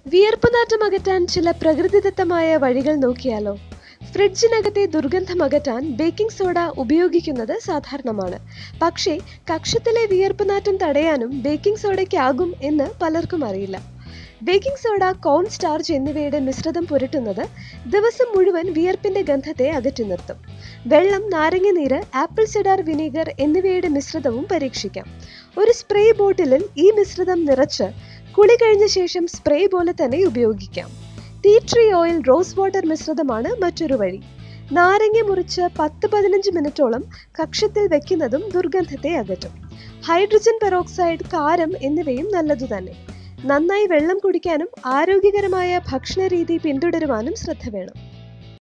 വിയർപ്പുനാറ്റം അകറ്റാൻ ചില പ്രകൃതിദത്തമായ വഴികൾ നോക്കിയാലോ ഫ്രിഡ്ജിനകത്തെ ദുർഗന്ധം അകറ്റാൻ ബേക്കിംഗ് സോഡ ഉപയോഗിക്കുന്നത് സാധാരണമാണ് പക്ഷേ കക്ഷത്തിലെ വിയർപ്പുനാറ്റം തടയാനും ബേക്കിംഗ് സോഡയ്ക്കാകും എന്ന് പലർക്കും അറിയില്ല ബേക്കിംഗ് സോഡ കോൺ സ്റ്റാർച്ച് എന്നിവയുടെ മിശ്രിതം പുരട്ടുന്നത് ദിവസം മുഴുവൻ വിയർപ്പിന്റെ ഗന്ധത്തെ അകറ്റി നിർത്തും വെള്ളം നാരങ്ങനീര് ആപ്പിൾ സിഡാർ വിനീഗർ എന്നിവയുടെ മിശ്രിതവും പരീക്ഷിക്കാം ഒരു സ്പ്രേ ബോട്ടിലിൽ ഈ മിശ്രിതം നിറച്ച് കുളി കഴിഞ്ഞ ശേഷം സ്പ്രേ പോലെ തന്നെ ഉപയോഗിക്കാം tea tree oil rose water മിശ്രിതമാണ് മറ്റൊരു വഴി നാരങ്ങ മുറിച്ച് പത്ത് പതിനഞ്ച് മിനിറ്റോളം കക്ഷത്തിൽ വെക്കുന്നതും ദുർഗന്ധത്തെ അകറ്റും ഹൈഡ്രജൻ പെറോക്സൈഡ് കാരം എന്നിവയും നല്ലതു തന്നെ നന്നായി വെള്ളം കുടിക്കാനും ആരോഗ്യകരമായ ഭക്ഷണ രീതി പിന്തുടരുവാനും ശ്രദ്ധ വേണം